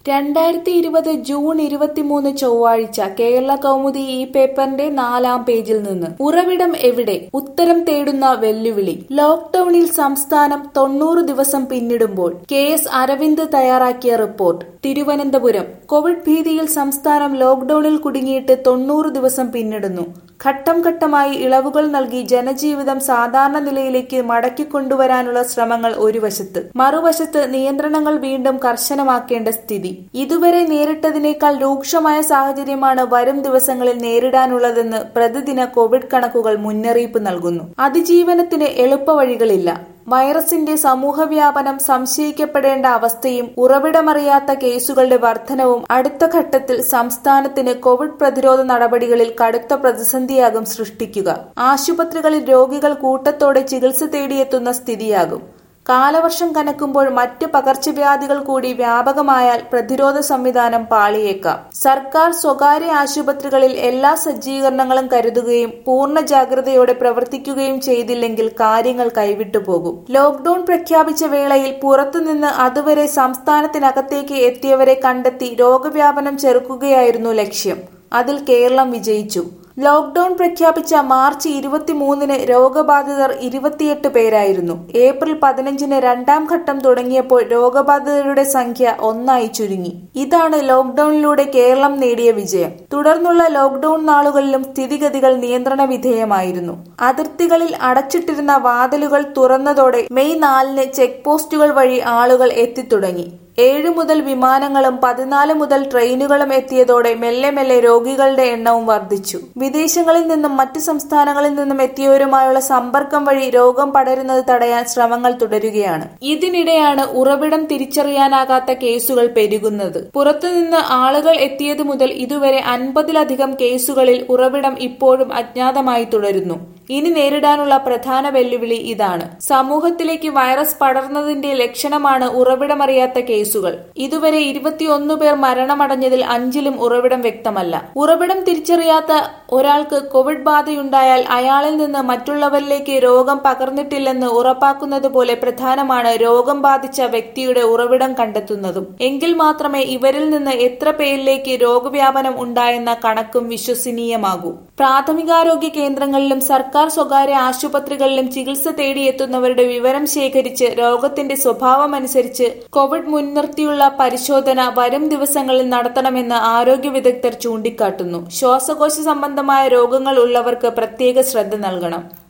രണ്ടായിരത്തി ഇരുപത് ജൂൺ ഇരുപത്തിമൂന്ന് ചൊവ്വാഴ്ച കേരള കൗമുദി ഈ പേപ്പറിന്റെ നാലാം പേജിൽ നിന്ന് ഉറവിടം എവിടെ ഉത്തരം തേടുന്ന വെല്ലുവിളി ലോക്ഡൌണിൽ സംസ്ഥാനം തൊണ്ണൂറ് ദിവസം പിന്നിടുമ്പോൾ കെ എസ് അരവിന്ദ് തയ്യാറാക്കിയ റിപ്പോർട്ട് തിരുവനന്തപുരം കോവിഡ് ഭീതിയിൽ സംസ്ഥാനം ലോക്ഡൌണിൽ കുടുങ്ങിയിട്ട് തൊണ്ണൂറ് ദിവസം പിന്നിടുന്നു ഘട്ടം ഘട്ടമായി ഇളവുകൾ നൽകി ജനജീവിതം സാധാരണ നിലയിലേക്ക് മടക്കിക്കൊണ്ടുവരാനുള്ള ശ്രമങ്ങൾ ഒരു വശത്ത് മറുവശത്ത് നിയന്ത്രണങ്ങൾ വീണ്ടും കർശനമാക്കേണ്ട സ്ഥിതി ഇതുവരെ നേരിട്ടതിനേക്കാൾ രൂക്ഷമായ സാഹചര്യമാണ് വരും ദിവസങ്ങളിൽ നേരിടാനുള്ളതെന്ന് പ്രതിദിന കോവിഡ് കണക്കുകൾ മുന്നറിയിപ്പ് നൽകുന്നു അതിജീവനത്തിന് എളുപ്പവഴികളില്ല വൈറസിന്റെ സമൂഹവ്യാപനം സംശയിക്കപ്പെടേണ്ട അവസ്ഥയും ഉറവിടമറിയാത്ത കേസുകളുടെ വർധനവും അടുത്ത ഘട്ടത്തിൽ സംസ്ഥാനത്തിന് കോവിഡ് പ്രതിരോധ നടപടികളിൽ കടുത്ത പ്രതിസന്ധിയാകും സൃഷ്ടിക്കുക ആശുപത്രികളിൽ രോഗികൾ കൂട്ടത്തോടെ ചികിത്സ തേടിയെത്തുന്ന സ്ഥിതിയാകും കാലവർഷം കനക്കുമ്പോൾ മറ്റ് പകർച്ചവ്യാധികൾ കൂടി വ്യാപകമായാൽ പ്രതിരോധ സംവിധാനം പാളിയേക്കാം സർക്കാർ സ്വകാര്യ ആശുപത്രികളിൽ എല്ലാ സജ്ജീകരണങ്ങളും കരുതുകയും പൂർണ്ണ ജാഗ്രതയോടെ പ്രവർത്തിക്കുകയും ചെയ്തില്ലെങ്കിൽ കാര്യങ്ങൾ കൈവിട്ടുപോകും ലോക്ഡൌൺ പ്രഖ്യാപിച്ച വേളയിൽ പുറത്തുനിന്ന് അതുവരെ സംസ്ഥാനത്തിനകത്തേക്ക് എത്തിയവരെ കണ്ടെത്തി രോഗവ്യാപനം ചെറുക്കുകയായിരുന്നു ലക്ഷ്യം അതിൽ കേരളം വിജയിച്ചു ലോക്ഡൌൺ പ്രഖ്യാപിച്ച മാർച്ച് ഇരുപത്തിമൂന്നിന് രോഗബാധിതർ ഇരുപത്തിയെട്ട് പേരായിരുന്നു ഏപ്രിൽ പതിനഞ്ചിന് രണ്ടാം ഘട്ടം തുടങ്ങിയപ്പോൾ രോഗബാധിതരുടെ സംഖ്യ ഒന്നായി ചുരുങ്ങി ഇതാണ് ലോക്ഡൌണിലൂടെ കേരളം നേടിയ വിജയം തുടർന്നുള്ള ലോക്ഡൌൺ നാളുകളിലും സ്ഥിതിഗതികൾ നിയന്ത്രണ വിധേയമായിരുന്നു അതിർത്തികളിൽ അടച്ചിട്ടിരുന്ന വാതിലുകൾ തുറന്നതോടെ മെയ് നാലിന് ചെക്ക് പോസ്റ്റുകൾ വഴി ആളുകൾ എത്തിത്തുടങ്ങി ഏഴ് മുതൽ വിമാനങ്ങളും പതിനാല് മുതൽ ട്രെയിനുകളും എത്തിയതോടെ മെല്ലെ മെല്ലെ രോഗികളുടെ എണ്ണവും വർദ്ധിച്ചു വിദേശങ്ങളിൽ നിന്നും മറ്റ് സംസ്ഥാനങ്ങളിൽ നിന്നും എത്തിയവരുമായുള്ള സമ്പർക്കം വഴി രോഗം പടരുന്നത് തടയാൻ ശ്രമങ്ങൾ തുടരുകയാണ് ഇതിനിടെയാണ് ഉറവിടം തിരിച്ചറിയാനാകാത്ത കേസുകൾ പെരുകുന്നത് പുറത്തുനിന്ന് ആളുകൾ എത്തിയത് മുതൽ ഇതുവരെ അൻപതിലധികം കേസുകളിൽ ഉറവിടം ഇപ്പോഴും അജ്ഞാതമായി തുടരുന്നു ഇനി നേരിടാനുള്ള പ്രധാന വെല്ലുവിളി ഇതാണ് സമൂഹത്തിലേക്ക് വൈറസ് പടർന്നതിന്റെ ലക്ഷണമാണ് ഉറവിടമറിയാത്ത കേസുകൾ ഇതുവരെ ഇരുപത്തിയൊന്ന് പേർ മരണമടഞ്ഞതിൽ അഞ്ചിലും ഉറവിടം വ്യക്തമല്ല ഉറവിടം തിരിച്ചറിയാത്ത ഒരാൾക്ക് കോവിഡ് ബാധയുണ്ടായാൽ അയാളിൽ നിന്ന് മറ്റുള്ളവരിലേക്ക് രോഗം പകർന്നിട്ടില്ലെന്ന് ഉറപ്പാക്കുന്നത് പോലെ പ്രധാനമാണ് രോഗം ബാധിച്ച വ്യക്തിയുടെ ഉറവിടം കണ്ടെത്തുന്നതും എങ്കിൽ മാത്രമേ ഇവരിൽ നിന്ന് എത്ര പേരിലേക്ക് രോഗവ്യാപനം ഉണ്ടായെന്ന കണക്കും വിശ്വസനീയമാകൂ പ്രാഥമികാരോഗ്യ കേന്ദ്രങ്ങളിലും സർക്കാർ സ്വകാര്യ ആശുപത്രികളിലും ചികിത്സ തേടിയെത്തുന്നവരുടെ വിവരം ശേഖരിച്ച് രോഗത്തിന്റെ സ്വഭാവമനുസരിച്ച് കോവിഡ് മുൻനിർത്തിയുള്ള പരിശോധന വരും ദിവസങ്ങളിൽ നടത്തണമെന്ന് ആരോഗ്യ വിദഗ്ധർ ചൂണ്ടിക്കാട്ടുന്നു ശ്വാസകോശ സംബന്ധമായ രോഗങ്ങൾ ഉള്ളവർക്ക് പ്രത്യേക ശ്രദ്ധ നൽകണം